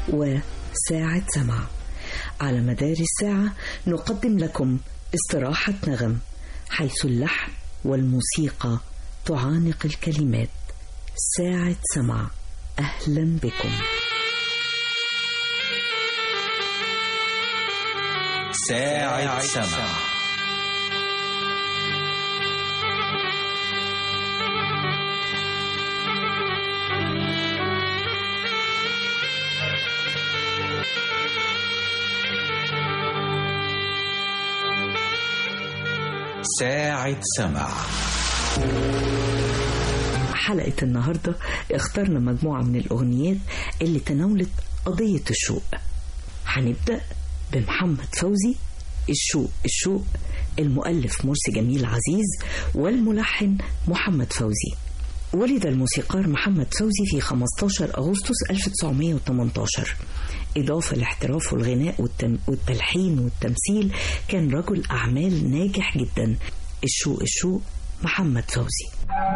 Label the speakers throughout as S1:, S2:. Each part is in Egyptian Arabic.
S1: وساعة سمع على مدار الساعة نقدم لكم استراحة نغم حيث اللحن والموسيقى تعانق الكلمات ساعة سمع أهلا بكم
S2: ساعة سمع ساعة سمع
S1: حلقة النهاردة اخترنا مجموعة من الأغنيات اللي تناولت قضية الشوق هنبدأ بمحمد فوزي الشوق الشوق المؤلف مرسي جميل عزيز والملحن محمد فوزي ولد الموسيقار محمد فوزي في 15 أغسطس 1918 إضافة لاحترافه الغناء والتم... والتلحين والتمثيل كان رجل أعمال ناجح جدا الشوق الشوق محمد فوزي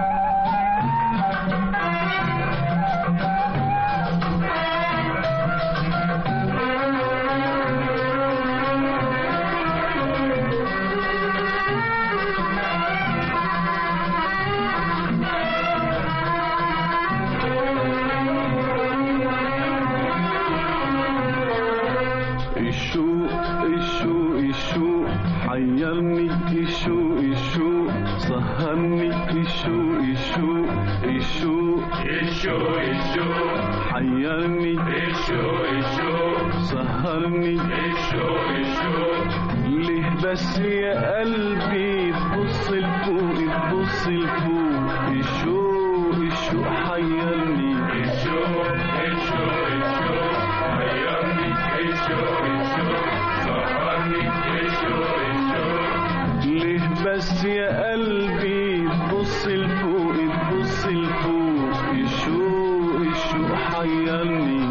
S3: الشوق الشوق الشوق حيرني الشوق الشوق سهرني الشوق الشوق الشوق
S4: الشوق الشوق
S3: حيرني
S4: الشوق الشوق
S3: سهرني
S4: الشوق الشوق
S3: ليه بس يا قلبي تبص لفوق تبص لفوق الشوق الشوق حيرني
S4: الشوق الشوق الشوق حيرني الشوق الشوق سهرني الشوق الشوق
S3: ليه بس يا قلبي تبص لفوق تبص لفوق الشوق الشوق حيرني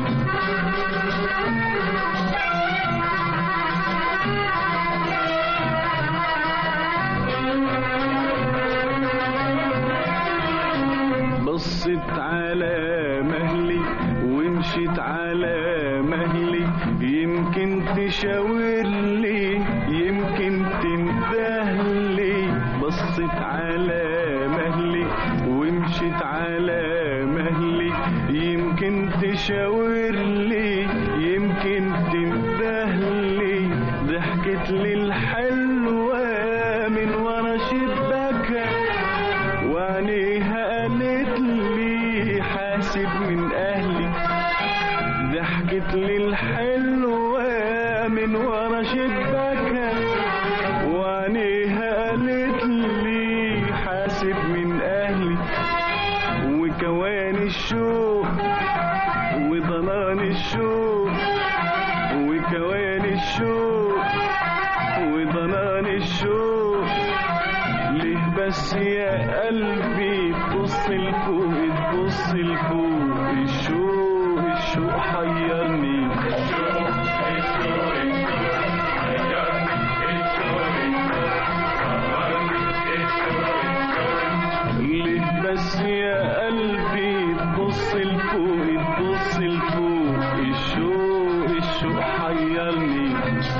S3: بصت على مهلي ومشيت على مهلي يمكن تشاور لي يمكن تندهلي بصت على مهلي ومشيت على مهلي يمكن تشاور لي يمكن تندهلي ضحكت لي الحلوة من ورا شباكها وعينيها قالت لي حاسب من اهلي ضحكت لي الحلوة من ورا شباكها وعينيها قالت لي حاسب من اهلي وكوان الشوق وضنان الشوق وكوان الشوق وضنان الشوق ليه بس يا قلبي تبص لفوق تبص لفوق الشوق الشوق حيرني
S4: الشوق الشوق الشوق حيرني الشوق الشوق سهرني الشوق الشوق
S3: ليه بس يا قلبي تبص لفوق تبص لفوق الشوق الشوق حيرني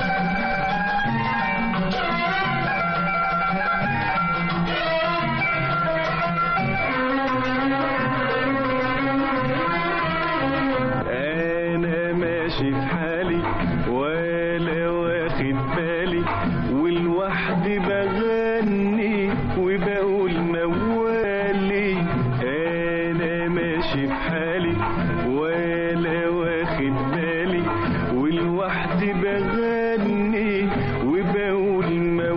S3: انا ماشي في حالي ولا واخد بالي والوحدي بغني وبقول موالي انا ماشي في حالي ولا واخد بالي والوحدي بغني وبقول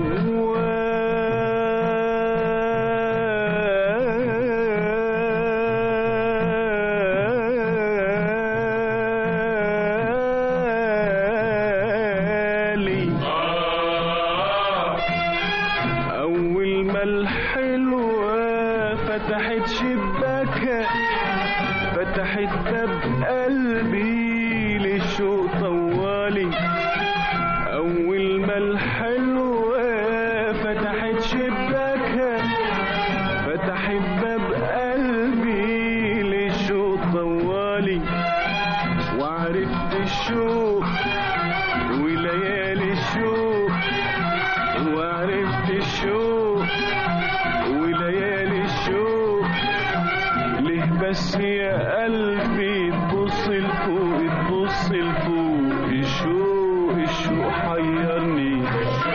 S3: موالي
S4: آه
S3: أول ما الحلوة فتحت شباكها فتحت باب قلبي للشوق طوالي وعرفت الشوق وليالي الشوق وعرفت الشوق وليالي الشوق ليه بس يا قلبي تبص لفوق تبص لفوق الشوق الشوق حيرني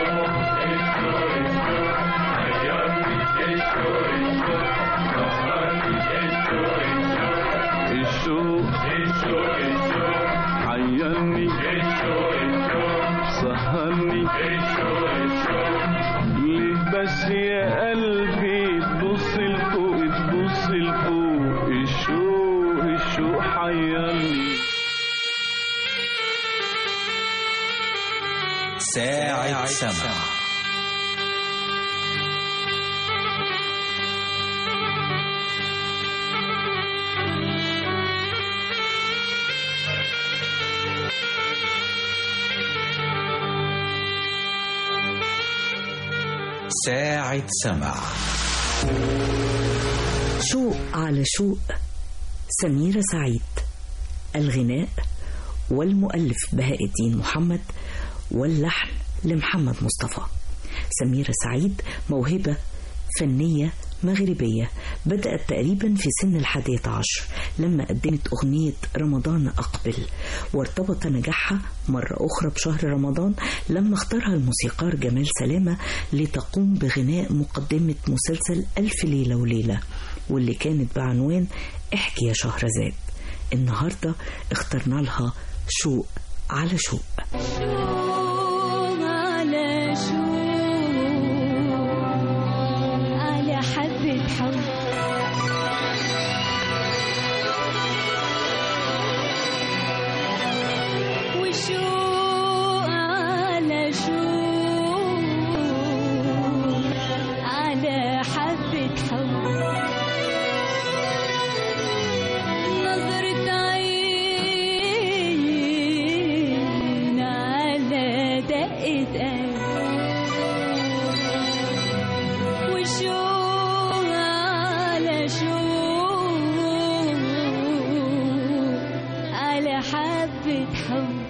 S3: الشوق حيرني سهرني ليه بس يا قلبي تبص لفوق تبص لفوق الشوق الشوق حيرني
S2: ساعة سمع ساعة سمع
S1: شوق على شوق سميرة سعيد الغناء والمؤلف بهاء الدين محمد واللحن لمحمد مصطفى سميرة سعيد موهبة فنية مغربية بدأت تقريبا في سن الحادية عشر لما قدمت أغنية رمضان أقبل وارتبط نجاحها مرة أخرى بشهر رمضان لما اختارها الموسيقار جمال سلامة لتقوم بغناء مقدمة مسلسل ألف ليلة وليلة واللي كانت بعنوان احكي يا شهرزاد النهاردة اخترنا لها شوق على شوق
S5: شوق على شوق على حبة حب وشوق على شوق على حبة حب نظرة عين على دقة قلب وشوق على شوق على حبة حب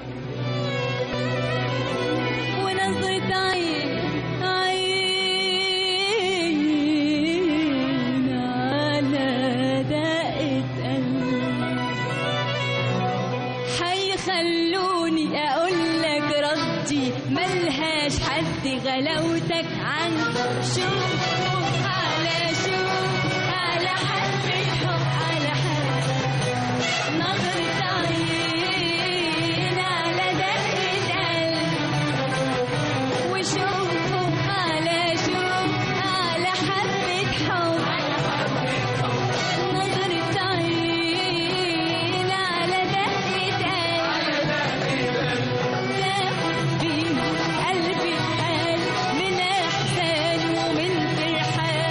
S5: ونظرة عين عين على دقة قلب حيخلوني اقول لك ردي ملهاش حد غلاوتك عنده شوف على شوف على حبة حب على حب نظرة عين على دقة قلب وشوف على شوف على حبة حب نظرة عين على دقة قلب قلبي قلب من احزان ومن فرحان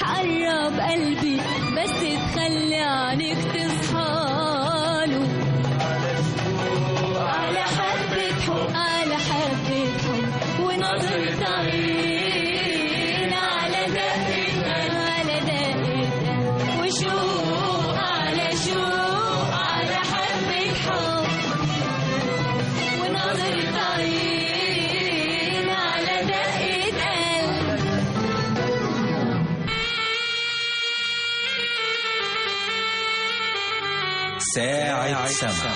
S5: تحقرب قلبي بس تخلي عنك تصحاله على حبة حب على حبة حب ونظرة عين على دقة على دقة وشوق على شوق على حبة حب ونظرة عين على دقة قلب
S2: ساعة سمع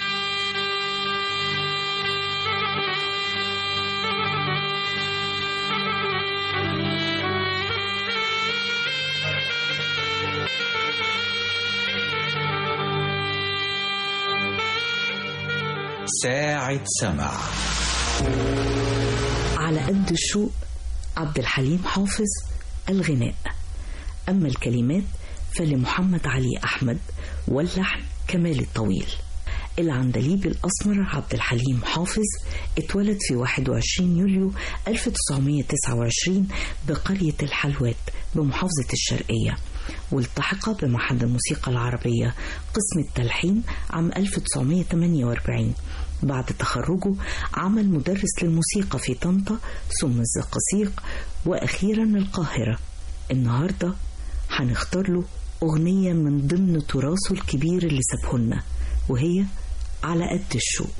S2: ساعة سمع
S1: على قد الشوق عبد الحليم حافظ الغناء أما الكلمات فلمحمد علي أحمد واللحن كمال الطويل العندليب الأسمر عبد الحليم حافظ اتولد في 21 يوليو 1929 بقرية الحلوات بمحافظة الشرقية والتحق بمعهد الموسيقى العربية قسم التلحين عام 1948 بعد تخرجه عمل مدرس للموسيقى في طنطا ثم الزقازيق وأخيرا القاهرة النهاردة هنختار له أغنية من ضمن تراثه الكبير اللي سابهولنا وهي على قد الشوق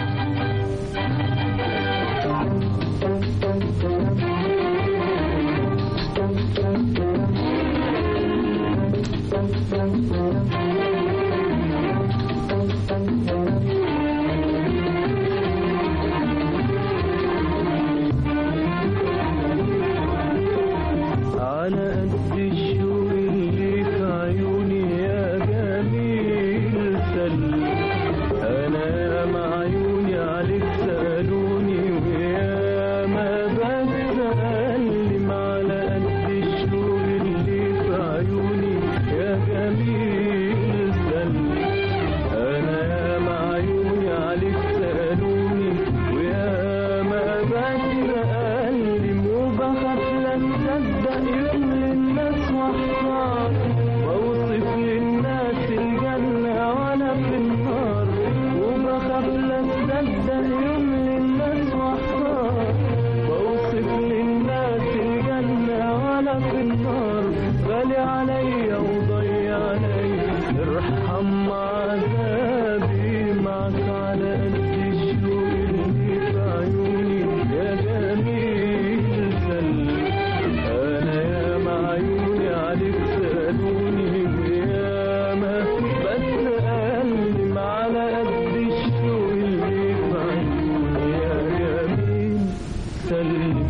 S3: على قد الشوق اللي في عيوني يا جميل سل انا يا ما عيوني عليك سالوني ويا ما بتكلم على قد الشوق اللي في عيوني يا جميل سل انا يا ما عيوني عليك سالوني ويا ما بتكلم وبخاف لا تصدق يوم للناس واحتار واوصف للناس الجنة وانا في النار وبخاف لا تصدق يوم للناس واحتار واوصف للناس الجنة وانا في النار غالي عليا وضيع عليا ارحم عذابي معك على قد الشوق اللي في عيوني يا جميل سل انا يا ما عيوني عليك سالوني ويا ما بتألم على قد الشوق اللي في عيوني يا جميل سل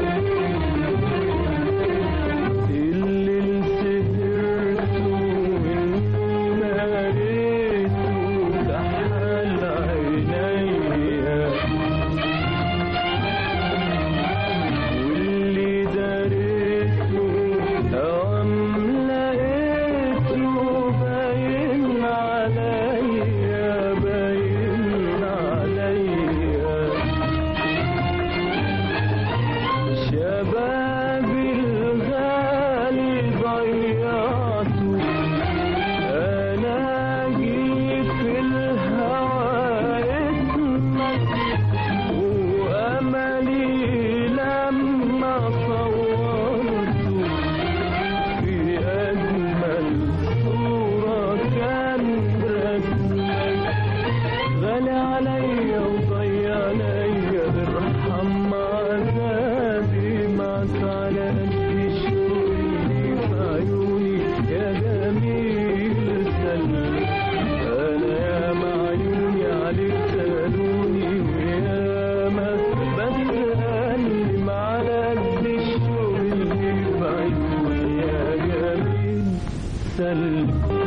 S3: اللي سهرته والناريته كحل عينيا واللي داريته عم لقيته باين عليا باين عليا شبابي الغالي ضيعته انا جيت في الهوى اسمك واملي لما صورته في اجمل صوره كان رسمك غالي عليا وضيع عليا ارحم عذابي معك على قد الشوق اللي في عيوني يا جميل سل انا يا ما عيوني عليك سالوني ويا ما بتألم على قد الشوق اللي في عيوني يا جميل سل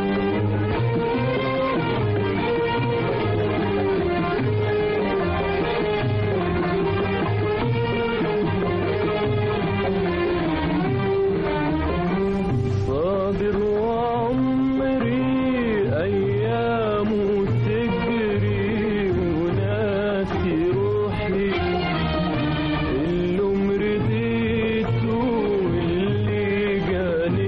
S3: صابر وعمري أيامه تجري وناسي روحي اللي مرضيته اللي جاني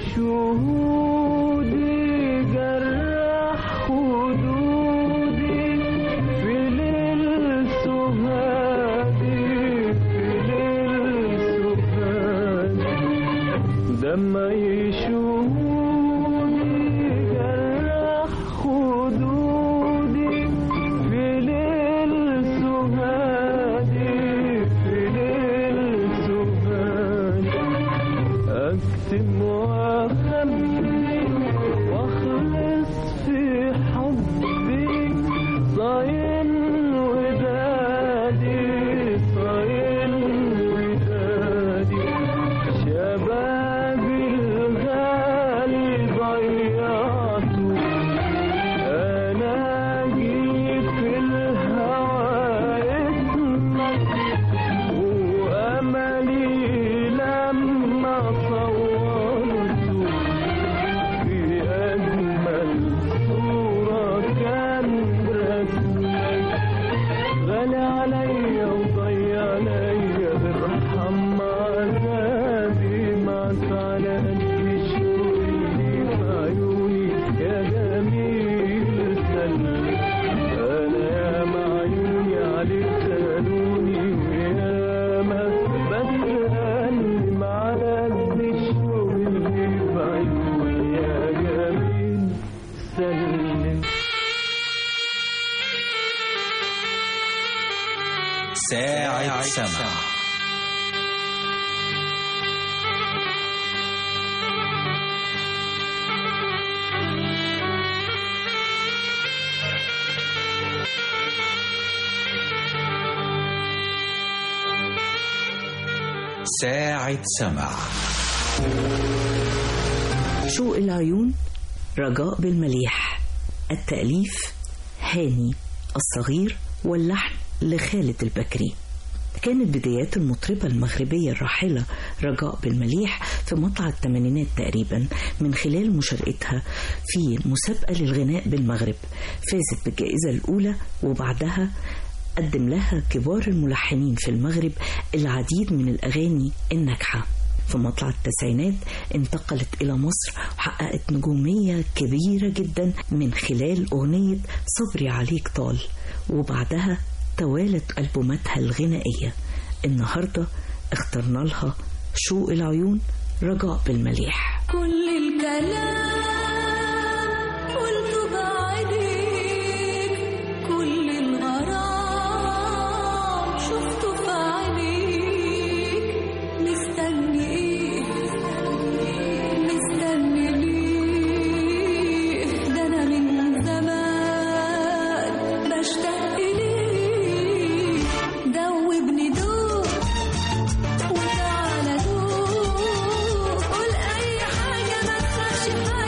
S3: شهودي جرح خدودي في ليل سهادي في ليل سهادي دمع شهودي جرح خدودي في ليل سهادي في ليل سهادي أكتم وأخبي وأخلص في حبي صاين ودادي صاين ودادي شبابي الغالي ضيعته أنا جيت في الهوى اسمك وأملي لما صورته في أجمل صورة كان رسمك غالي عليا وضيع عليا ارحم عذابي معك على قد الشوق اللي في عيوني يا جميل سلم انا يا معيوني عليك سالوني ويا ما بسألني على قد الشوق اللي في عيوني يا جميل سلم
S2: ساعة سمع ساعة سمع
S1: شوق العيون رجاء بالمليح التأليف هاني الصغير واللحن لخالد البكري كانت بدايات المطربة المغربية الراحلة رجاء بالمليح في مطلع الثمانينات تقريبا من خلال مشاركتها في مسابقة للغناء بالمغرب فازت بالجائزة الأولى وبعدها قدم لها كبار الملحنين في المغرب العديد من الأغاني الناجحة في مطلع التسعينات انتقلت إلى مصر وحققت نجومية كبيرة جدا من خلال أغنية صبري عليك طال وبعدها توالت ألبوماتها الغنائية النهاردة اخترنا لها شوق العيون رجاء بالمليح
S5: كل الكلام قلته بعينيك كل الغرام شفته في عينيك مستني ايه مستني ليه ده انا من زمان بشتاق ليه دوبني دوب وتعالى دوب قول اي حاجه ما تخافش حاجه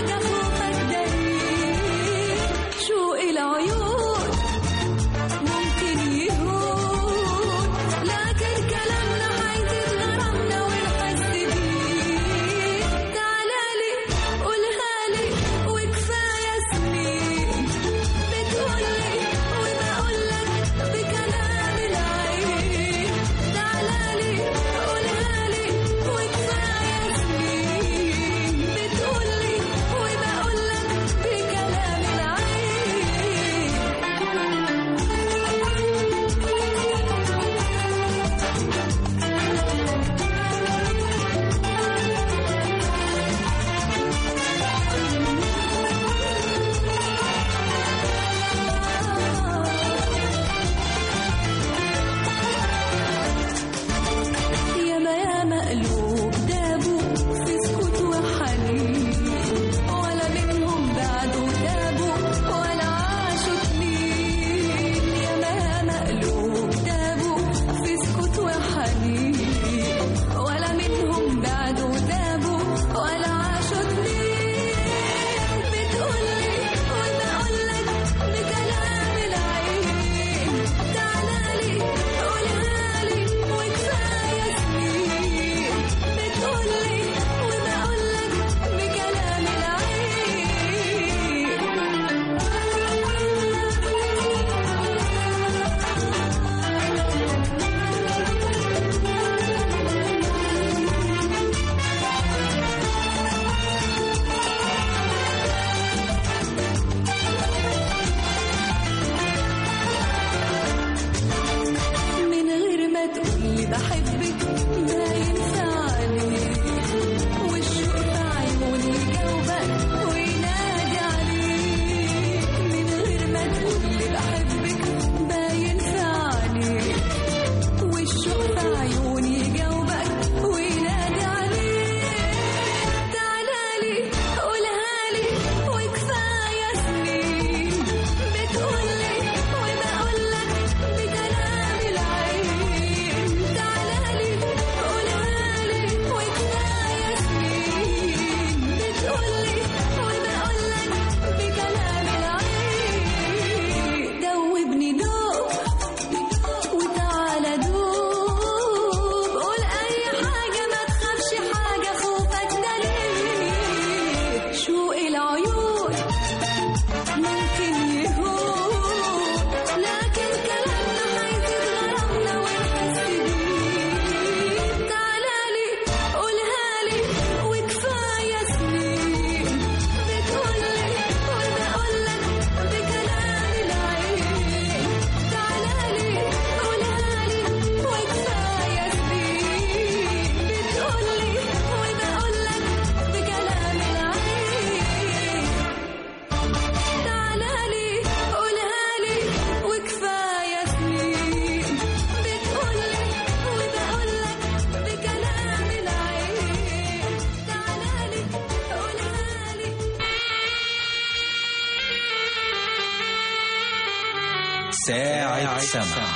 S2: ساعة سمع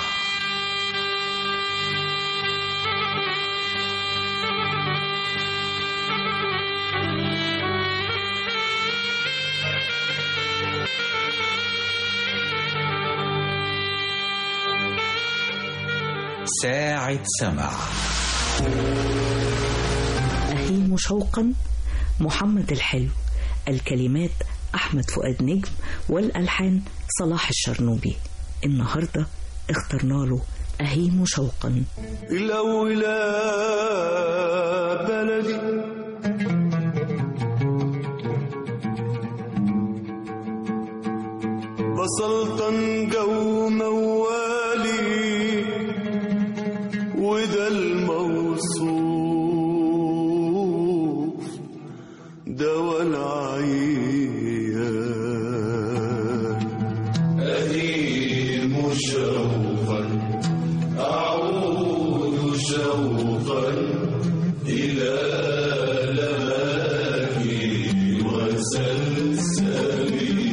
S2: ساعة سمع
S1: أهيم شوقا محمد الحلو الكلمات أحمد فؤاد نجم والألحان صلاح الشرنوبي النهاردة اخترنا له أهيم شوقا
S3: الأولى بلدي بسلطن جو موالي وده الموصوف دوا العيان أهيم شوقا أعود شوقا إلى لماكي وسلسبيلي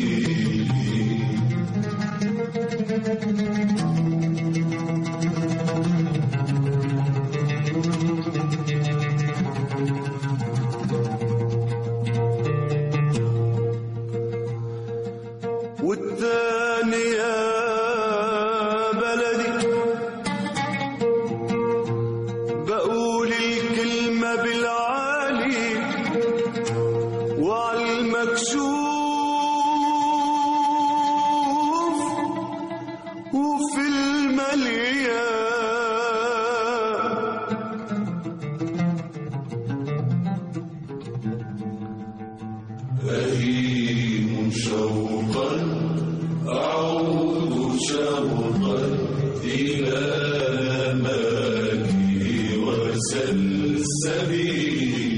S3: والثاني يا بلدي بقول الكلمة بالعالي وعلى المكشوف وفي المليان أهيم شوقا أعود شوقا إلى ماكي وسلسبيلي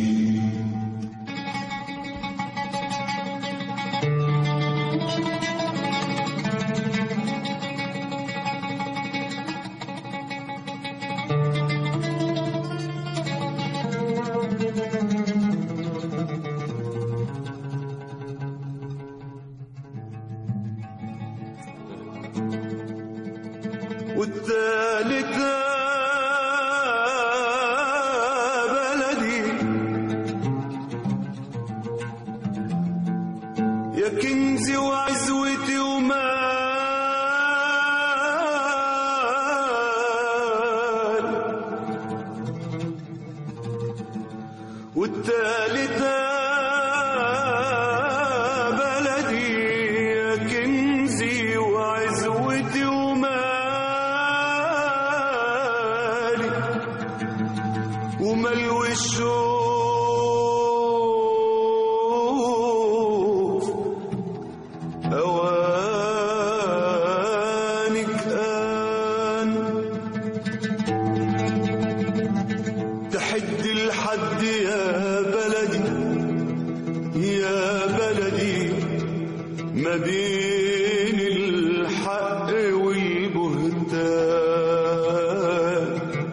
S3: والثالثة بلدي يا كنزي وعزوتي ومال والثالثة بلدي يا كنزي وعزوتي ومالي وملو الشوف أوانك آن تحد الحد يا بلدي يا بلدي ما بين الحق والبهتان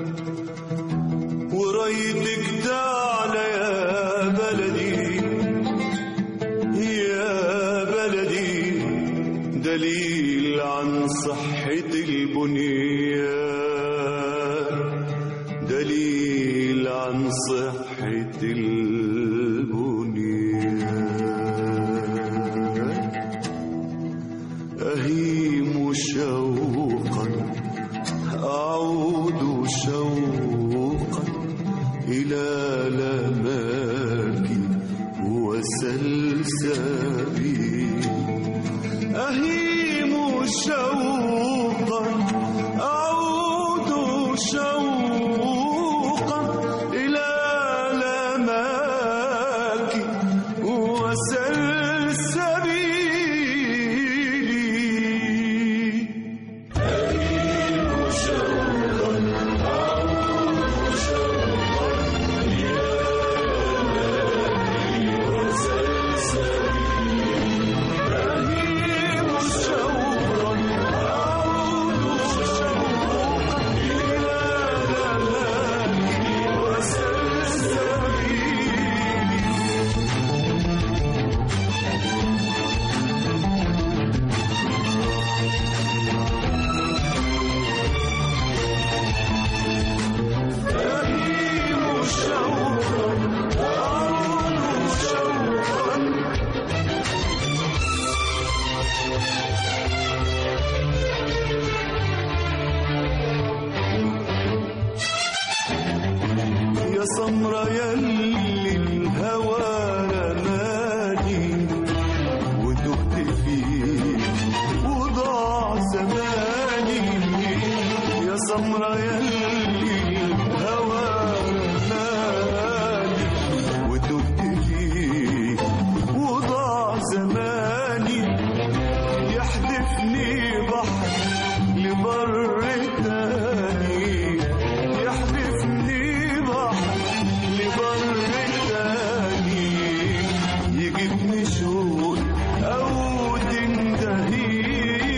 S3: ورايتك تعلى يا بلدي يا بلدي دليل عن صحة البنيان دليل عن صحة البنيان أهيم شوقا أعود شوقا إلى لماكي وسلسبيلي أهيم شوقا أعود شوقا إلى لماكي وسلسبيلي أهيم شوقا سمرة يلي الهوى رماني وتهت فيه وضاع زماني يا سمرة يلي الهوى رماني وتهت فيه وضاع زماني يحدفني بحر لبر تاني يحدفني بحر لبر تاني يجيبني شوق أو تنتهي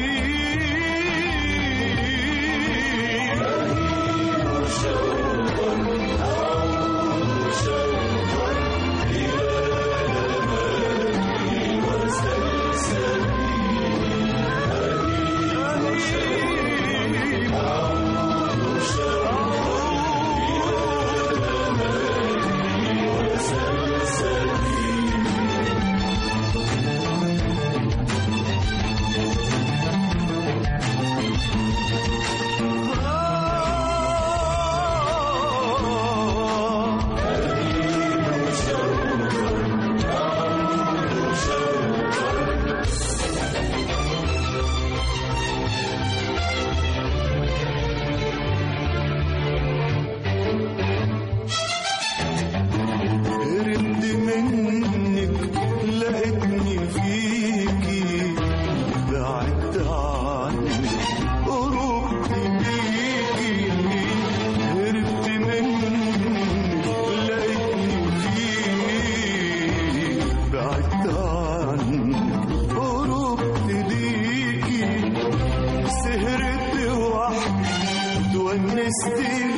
S3: هربت منك لقيتني فيكي بعدت عنك قربت بيكي هربت منك لقيتني فيكي بعدت عنك قربت بيكي سهرت وحدي تونست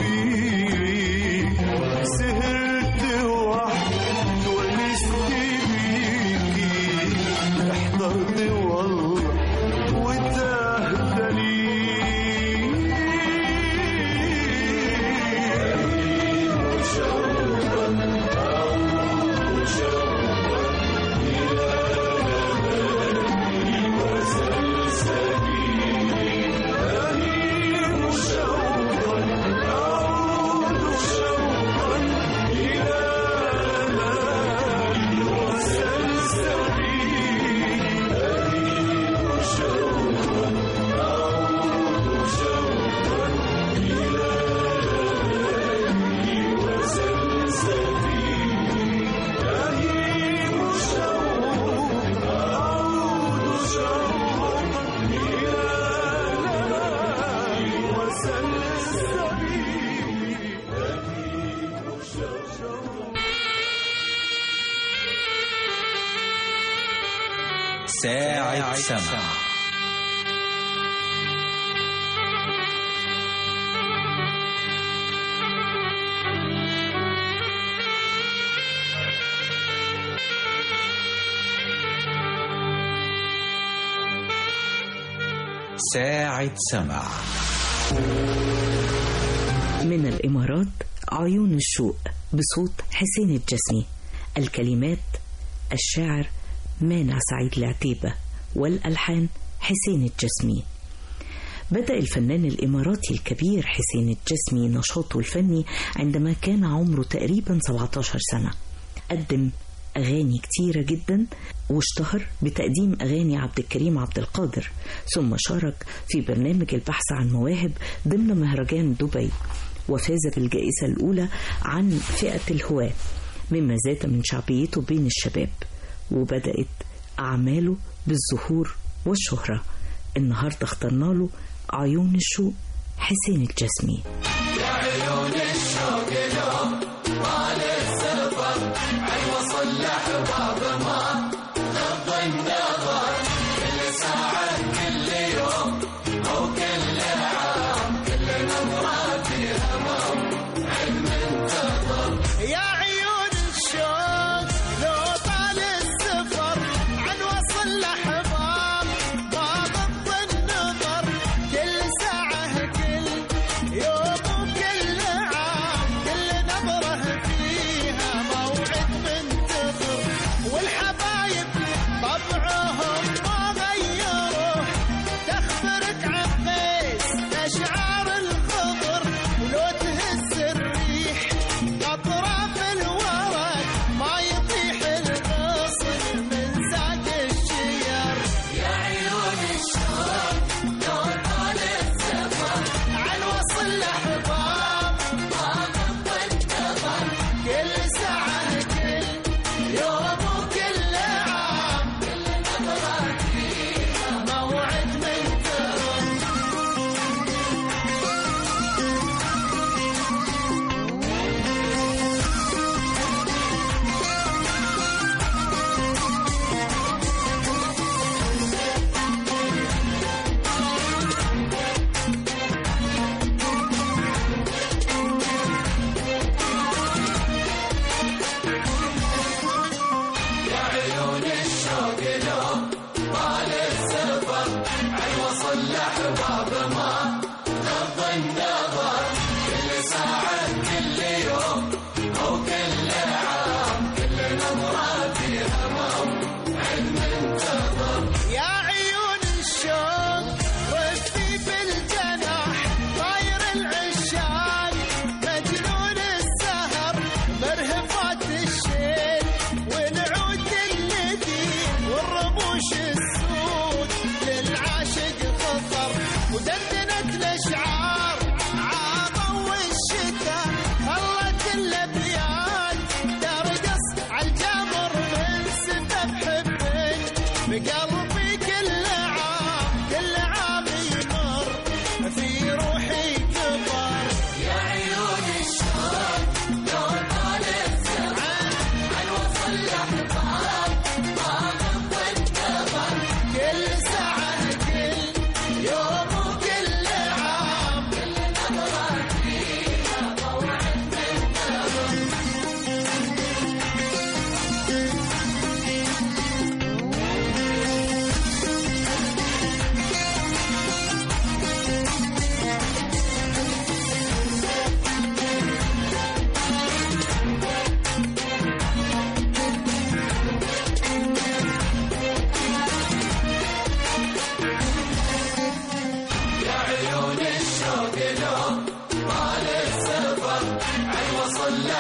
S3: بيك سهرت وحدي تونست بيكي احضرت والله وتاه
S2: ساعة سمع ساعة سمع
S1: من الإمارات عيون الشوق بصوت حسين الجسمي الكلمات الشاعر مانع سعيد العتيبة والألحان حسين الجسمي بدأ الفنان الإماراتي الكبير حسين الجسمي نشاطه الفني عندما كان عمره تقريبا 17 سنة قدم أغاني كتيرة جدا واشتهر بتقديم أغاني عبد الكريم عبد القادر ثم شارك في برنامج البحث عن مواهب ضمن مهرجان دبي وفاز بالجائزة الأولى عن فئة الهواة مما زاد من شعبيته بين الشباب وبدأت أعماله بالظهور والشهرة النهاردة اخترنا له عيون الشوق حسين الجسمي
S6: يا عيون الشوق لو طال السفر عن وصل لحباب ما غض النظر كل ساعة كل يوم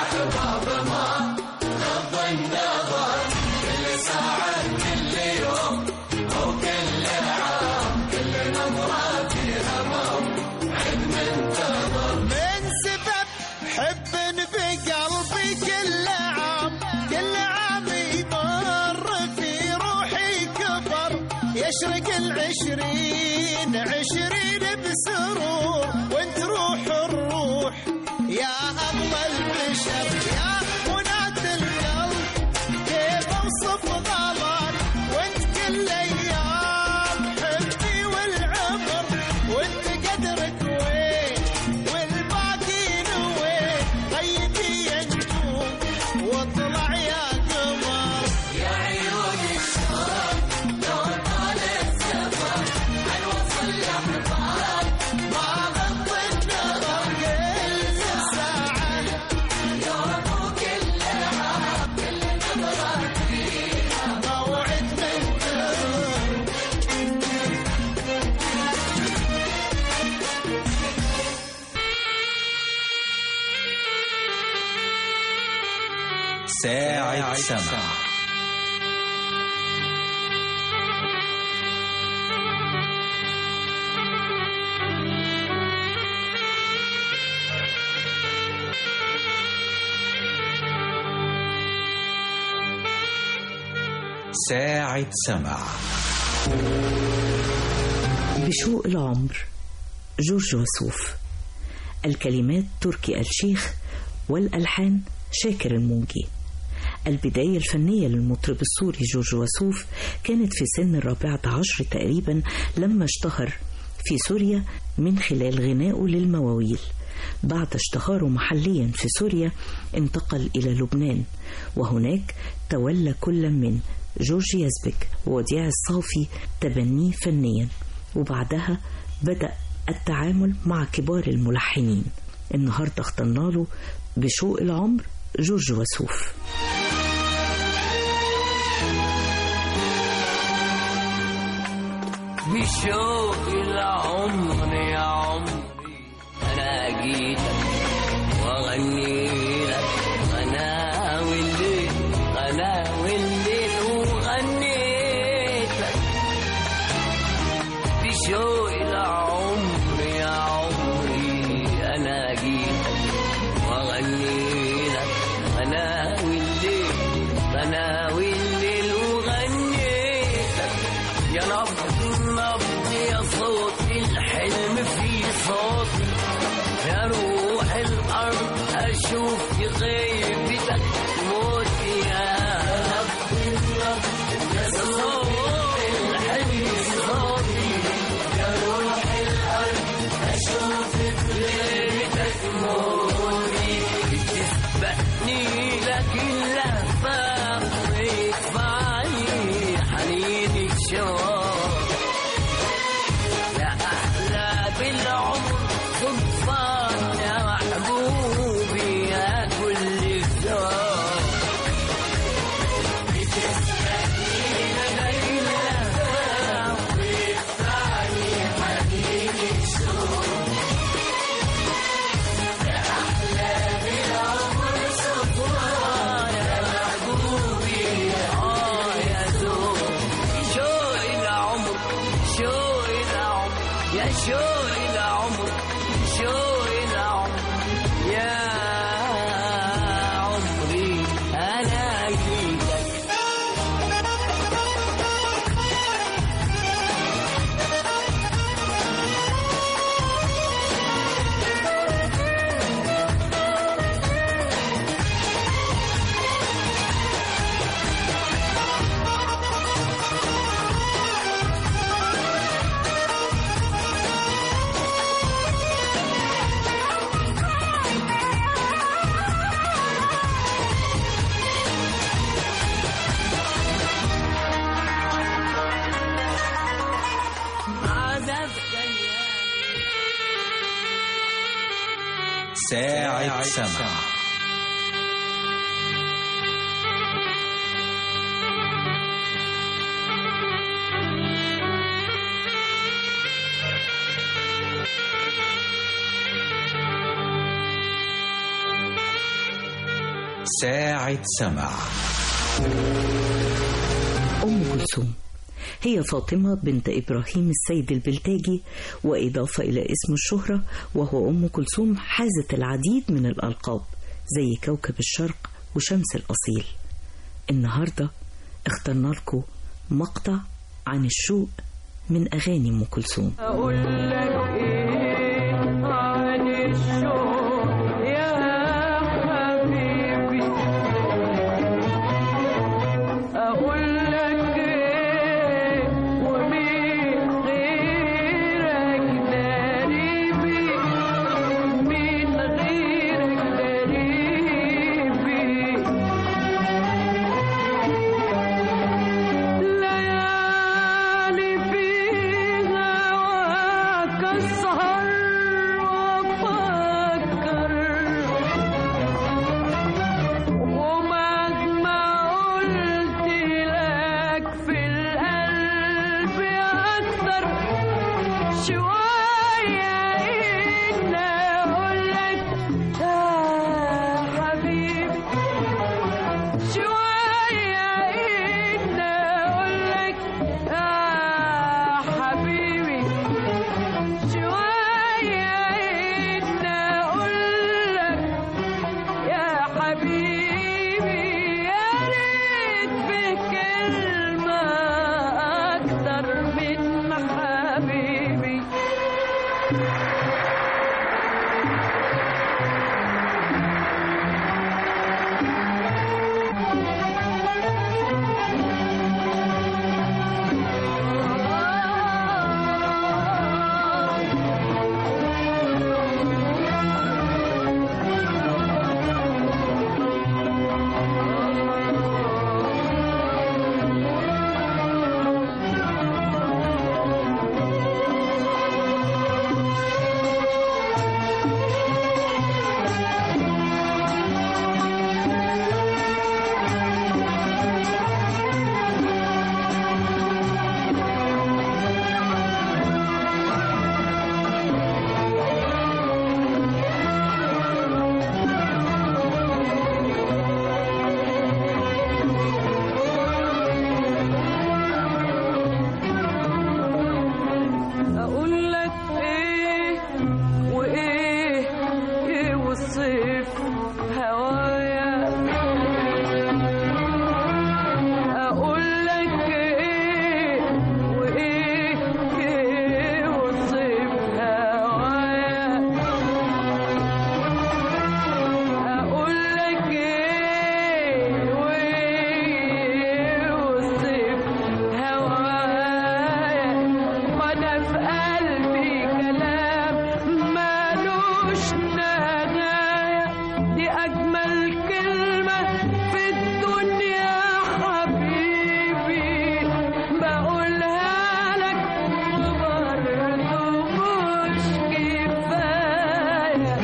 S6: من سبب حب بقلبي كل عام كل عام يمر في روحي كبر يشرق العشرين عشرين بسرور وانت روح الروح يا اغلى البشر يا مناد القلب كيف اوصف غلاك وانت كل ايام حبي والعمر وانت قدرك وين والباقي وين طيبي يا نجوم واطلع يا قمر ما غض النظر كل ساعة موعد من دون
S2: ساعة سمع ساعة سمع
S1: بشوق العمر جورج وسوف الكلمات تركي الشيخ والألحان شاكر الموجي البداية الفنية للمطرب السوري جورج وسوف كانت في سن الرابعة عشر تقريبا لما اشتهر في سوريا من خلال غنائه للمواويل بعد اشتهاره محليا في سوريا انتقل إلى لبنان وهناك تولى كل من جورج يزبك ووديع الصافي تبنيه فنيا وبعدها بدأ التعامل مع كبار الملحنين النهاردة اخترنا له بشوق العمر جورج وسوف
S7: بشوق العمر يا عمري انا جيتك واغني لك غناوي الليل غناوي الليل وغنيت لك بشوق العمر يا عمري انا جيتك واغني لك غناوي الليل غناوي الليل وغنيت لك يا نبض نبض يا صوت الحلم في صوتي يا روح الأرض أشوف في غيبتك موتي يا نبض نبض يا صوت الحلم في صوتي يا روح الأرض أشوف في غيبتك موتي بتسبقني لكن لهفة ويدفعني حنينك شوق يا أحلى بالعمر صدفان يا محبوبي يا كل الذوق شوق العمر شوق العمر يا شوق العمر شوق العمر يا عمري انا جيتك عذبت
S2: ساعة سمع ساعة سمع
S1: أم كلثوم هي فاطمة بنت إبراهيم السيد البلتاجي وإضافة إلى اسم الشهرة وهو أم كلثوم حازت العديد من الألقاب زي كوكب الشرق وشمس الأصيل النهاردة اخترنا لكم مقطع عن الشوق من أغاني أم كلثوم
S7: أقول لك إيه عن الشوق يا حبيبي أقول لك إيه ومين غيرك دريبي مين غيرك دريبي ليالي فيها وكسهر وفكر ومهما قلت لك في القلب أكثر شوية إن أقول لك يا حبيبي شوية إن أقول لك يا حبيبي شوية إن أقول لك يا حبيبي يا ريت بكلمة أكتر من حبيبي أقول لك إيه وإيه إيه والصيف هوايا أقول لك إيه وإيه إيه والصيف هوايا أقول لك إيه وإيه والصيف هوايا وأنا في قلبي كلام مالوش نهاية دي أجمل كلمة في الدنيا حبيبي بقولها لك وبرضه مش كفاية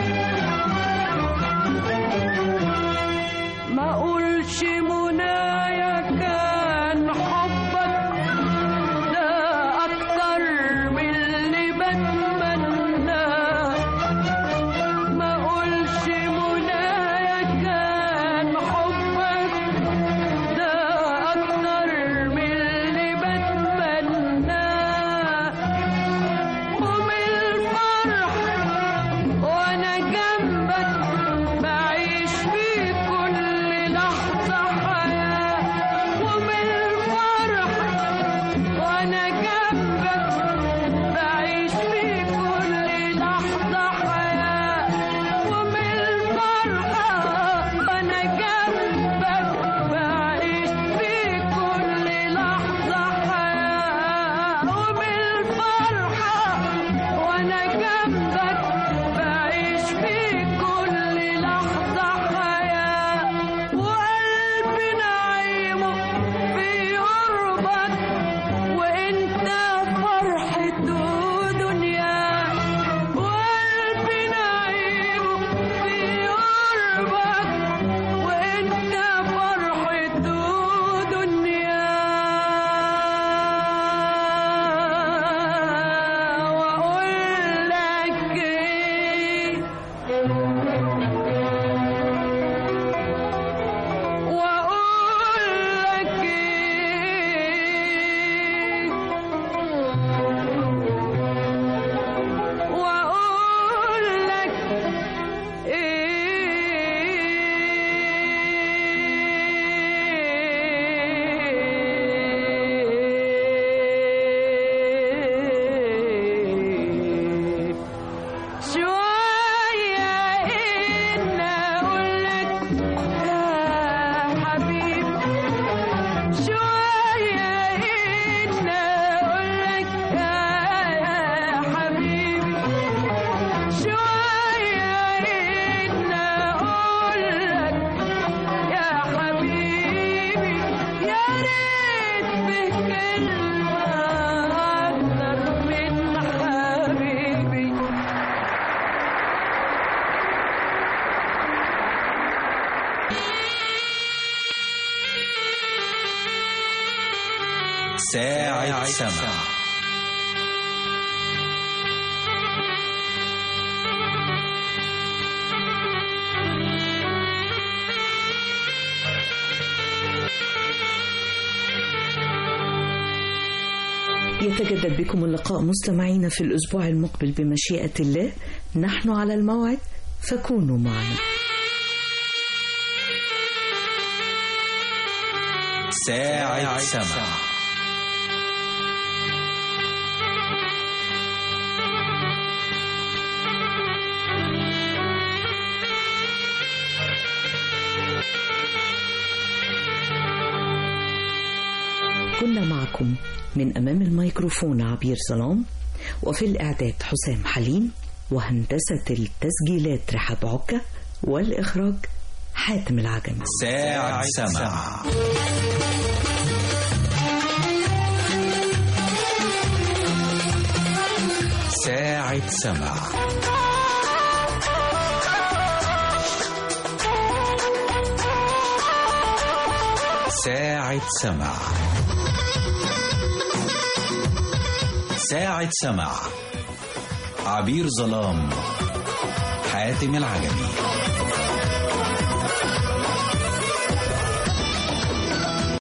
S7: ما اقولش منايا كان حبك ده اكتر من اللي بتمناه ما اقولش منايا كان حبك ده اكتر من اللي بتمناه ومن الفرح وانا جنبك بعيش في كل لحظة حياة
S2: ساعة سمع
S1: يتجدد بكم اللقاء مستمعين في الأسبوع المقبل بمشيئة الله نحن على الموعد فكونوا معنا
S2: ساعة سمع
S1: كنا معكم من أمام الميكروفون عبير ظلام وفي الإعداد حسام حليم وهندسة التسجيلات رحاب عكا والإخراج حاتم العجمي
S2: ساعة سمع ساعة سمع ساعة سمع ساعة سمع عبير ظلام حاتم العجمي